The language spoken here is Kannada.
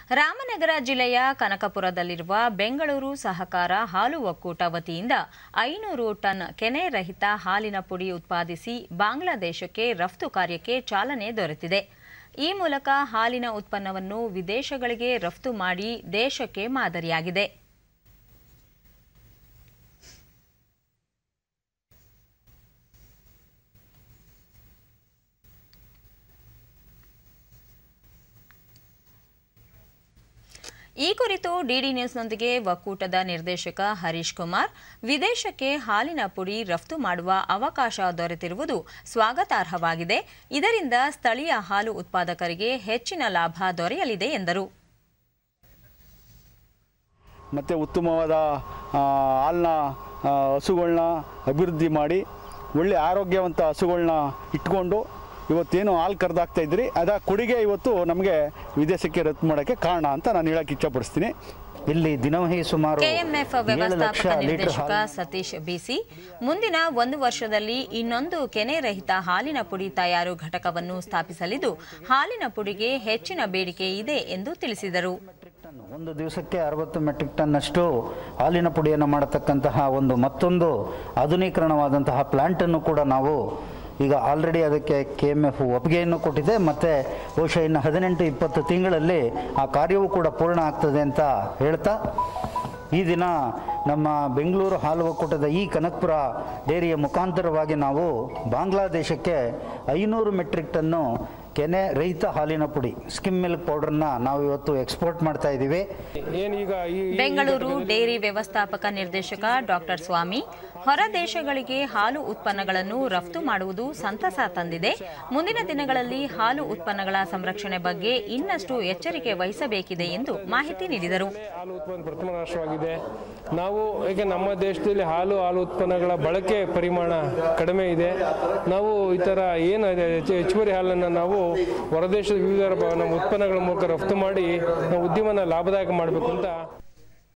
ರಾಮನಗರ ಜಿಲ್ಲೆಯ ಕನಕಪುರದಲ್ಲಿರುವ ಬೆಂಗಳೂರು ಸಹಕಾರ ಹಾಲು ಒಕ್ಕೂಟ ವತಿಯಿಂದ ಐನೂರು ಟನ್ ಕೆನೆ ರಹಿತ ಹಾಲಿನ ಪುಡಿ ಉತ್ಪಾದಿಸಿ ಬಾಂಗ್ಲಾದೇಶಕ್ಕೆ ರಫ್ತು ಕಾರ್ಯಕ್ಕೆ ಚಾಲನೆ ದೊರೆತಿದೆ ಈ ಮೂಲಕ ಹಾಲಿನ ಉತ್ಪನ್ನವನ್ನು ವಿದೇಶಗಳಿಗೆ ರಫ್ತು ಮಾಡಿ ದೇಶಕ್ಕೆ ಮಾದರಿಯಾಗಿದೆ ಈ ಕುರಿತು ಡಿಡಿ ನ್ಯೂಸ್ನೊಂದಿಗೆ ಒಕ್ಕೂಟದ ನಿರ್ದೇಶಕ ಹರೀಶ್ ಕುಮಾರ್ ವಿದೇಶಕ್ಕೆ ಹಾಲಿನ ಪುಡಿ ರಫ್ತು ಮಾಡುವ ಅವಕಾಶ ದೊರೆತಿರುವುದು ಸ್ವಾಗತಾರ್ಹವಾಗಿದೆ ಇದರಿಂದ ಸ್ಥಳೀಯ ಹಾಲು ಉತ್ಪಾದಕರಿಗೆ ಹೆಚ್ಚಿನ ಲಾಭ ದೊರೆಯಲಿದೆ ಎಂದರು ಮತ್ತು ಉತ್ತಮವಾದ ಆ, ಹಾಲನ್ನ ಆ, ಹಸುಗಳ್ನ ಅಭಿವೃದ್ಧಿ ಮಾಡಿ ಒಳ್ಳೆ ಆರೋಗ್ಯವಂತ ಹಸುಗಳ್ನ ಇಟ್ಕೊಂಡು ಇವತ್ತೇನು ಹಾಲು ಕರೆದಾಗ್ತಾ ಇದ್ರಿ ಅದ ಕೊಡುಗೆ ಇವತ್ತು ನಮಗೆ ವಿದೇಶಕ್ಕೆ ರಫ್ತು ಮಾಡೋಕ್ಕೆ ಕಾರಣ ಅಂತ ನಾನು ಹೇಳಕ್ಕೆ ಇಚ್ಛಪಡಿಸ್ತೀನಿ ಇಲ್ಲಿ ದಿನವಹಿ ಸುಮಾರು ಕೆಎಂಎಫ್ ಏಳು ಲಕ್ಷ ವ್ಯವಸ್ಥಾಪಕ ಲೀಟರ್ ನಿರ್ದೇಶಕ ಹಾಲು ಸತೀಶ್ ಬಿಸಿ ಮುಂದಿನ ಒಂದು ವರ್ಷದಲ್ಲಿ ಇನ್ನೊಂದು ಕೆನೆ ರಹಿತ ಹಾಲಿನ ಪುಡಿ ತಯಾರು ಘಟಕವನ್ನು ಸ್ಥಾಪಿಸಲಿದ್ದು ಹಾಲಿನ ಪುಡಿಗೆ ಹೆಚ್ಚಿನ ಬೇಡಿಕೆ ಇದೆ ಎಂದು ತಿಳಿಸಿದರು ಟನ್ ಒಂದು ದಿವಸಕ್ಕೆ ಅರವತ್ತು ಮೆಟ್ರಿಕ್ ಟನ್ನಷ್ಟು ಹಾಲಿನ ಪುಡಿಯನ್ನು ಮಾಡತಕ್ಕಂತಹ ಒಂದು ಮತ್ತೊಂದು ಆಧುನೀಕರಣವಾದಂತಹ ಪ್ಲಾಂಟನ್ನು ಕೂಡ ನಾವು ಈಗ ಆಲ್ರೆಡಿ ಅದಕ್ಕೆ ಕೆ ಎಮ್ ಎಫ್ ಒಪ್ಪಿಗೆಯನ್ನು ಕೊಟ್ಟಿದೆ ಮತ್ತು ಬಹುಶಃ ಇನ್ನು ಹದಿನೆಂಟು ಇಪ್ಪತ್ತು ತಿಂಗಳಲ್ಲಿ ಆ ಕಾರ್ಯವೂ ಕೂಡ ಪೂರ್ಣ ಆಗ್ತದೆ ಅಂತ ಹೇಳ್ತಾ ಈ ದಿನ ನಮ್ಮ ಬೆಂಗಳೂರು ಹಾಲು ಒಕ್ಕೂಟದ ಈ ಕನಕಪುರ ಡೇರಿಯ ಮುಖಾಂತರವಾಗಿ ನಾವು ಬಾಂಗ್ಲಾದೇಶಕ್ಕೆ ಐನೂರು ಮೆಟ್ರಿಕ್ ಟನ್ನು ಕೆನೆ ರಹಿತ ಹಾಲಿನ ಪುಡಿ ಸ್ಕಿಮ್ ಮಿಲ್ಕ್ ಪೌಡರ್ನ ನಾವು ಇವತ್ತು ಎಕ್ಸ್ಪೋರ್ಟ್ ಮಾಡ್ತಾ ಇದ್ದೀವಿ ಏನೀಗ ಈ ಈ- ಬೆಂಗಳೂರು ಡೇರಿ ವ್ಯವಸ್ಥಾಪಕ ನಿರ್ದೇಶಕ ಡಾಕ್ಟರ್ ಸ್ವಾಮಿ ಹೊರ ದೇಶಗಳಿಗೆ ಹಾಲು ಉತ್ಪನ್ನಗಳನ್ನು ರಫ್ತು ಮಾಡುವುದು ಸಂತಸ ತಂದಿದೆ ಮುಂದಿನ ದಿನಗಳಲ್ಲಿ ಹಾಲು ಉತ್ಪನ್ನಗಳ ಸಂರಕ್ಷಣೆ ಬಗ್ಗೆ ಇನ್ನಷ್ಟು ಎಚ್ಚರಿಕೆ ವಹಿಸಬೇಕಿದೆ ಎಂದು ಮಾಹಿತಿ ನೀಡಿದರು ಹಾಲು ಉತ್ಪನ್ನ ಪ್ರಥಮ ರಾಷ್ಟ್ರವಾಗಿದೆ ನಾವು ಏಕೆ ನಮ್ಮ ದೇಶದಲ್ಲಿ ಹಾಲು ಹಾಲು ಉತ್ಪನ್ನಗಳ ಬಳಕೆ ಪರಿಮಾಣ ಕಡಿಮೆ ಇದೆ ನಾವು ಈ ಥರ ಏನು ಇದೆ, ಹೆಚ್ಚು- ಹೆಚ್ಚುವರಿ ಹಾಲನ್ನು ನಾವು ಹೊರದೇಶದ ವಿವಿಧ ರ- ನಮ್ಮ ಉತ್ಪನ್ನಗಳ ಮೂಲಕ ರಫ್ತು ಮಾಡಿ ನಾವು ಉದ್ಯಮನ ಲಾಭದಾಯಕ ಮಾಡಬೇಕು ಅಂತ